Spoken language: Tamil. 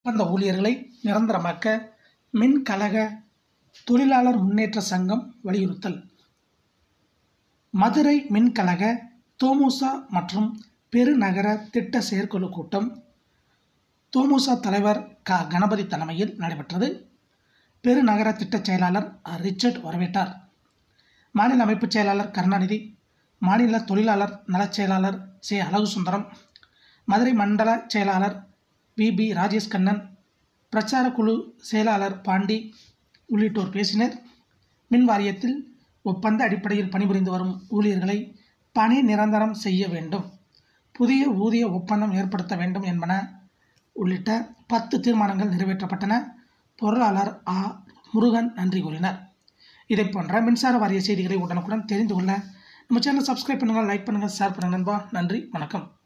ஒப்பந்த ஊழியர்களை நிரந்தரமாக்க மின் கழக தொழிலாளர் முன்னேற்ற சங்கம் வலியுறுத்தல் மதுரை மின்கழக தோமுசா மற்றும் பெருநகர திட்ட செயற்குழு கூட்டம் தோமுசா தலைவர் க கணபதி தலைமையில் நடைபெற்றது பெருநகர திட்டச் செயலாளர் ரிச்சர்ட் வரவேற்றார் மாநில அமைப்புச் செயலாளர் கருணாநிதி மாநில தொழிலாளர் நலச் செயலாளர் சி அழகுசுந்தரம் மதுரை மண்டல செயலாளர் வி பி ராஜேஷ் கண்ணன் பிரச்சார குழு செயலாளர் பாண்டி உள்ளிட்டோர் பேசினர் மின் வாரியத்தில் ஒப்பந்த அடிப்படையில் பணிபுரிந்து வரும் ஊழியர்களை பணி நிரந்தரம் செய்ய வேண்டும் புதிய ஊதிய ஒப்பந்தம் ஏற்படுத்த வேண்டும் என்பன உள்ளிட்ட பத்து தீர்மானங்கள் நிறைவேற்றப்பட்டன பொருளாளர் ஆ முருகன் நன்றி கூறினார் இதை போன்ற மின்சார வாரிய செய்திகளை உடனுக்குடன் தெரிந்து கொள்ள நம்ம சேனலை சப்ஸ்கிரைப் பண்ணுங்கள் லைக் பண்ணுங்கள் ஷேர் பண்ணுங்கள் நண்பா நன்றி வணக்கம்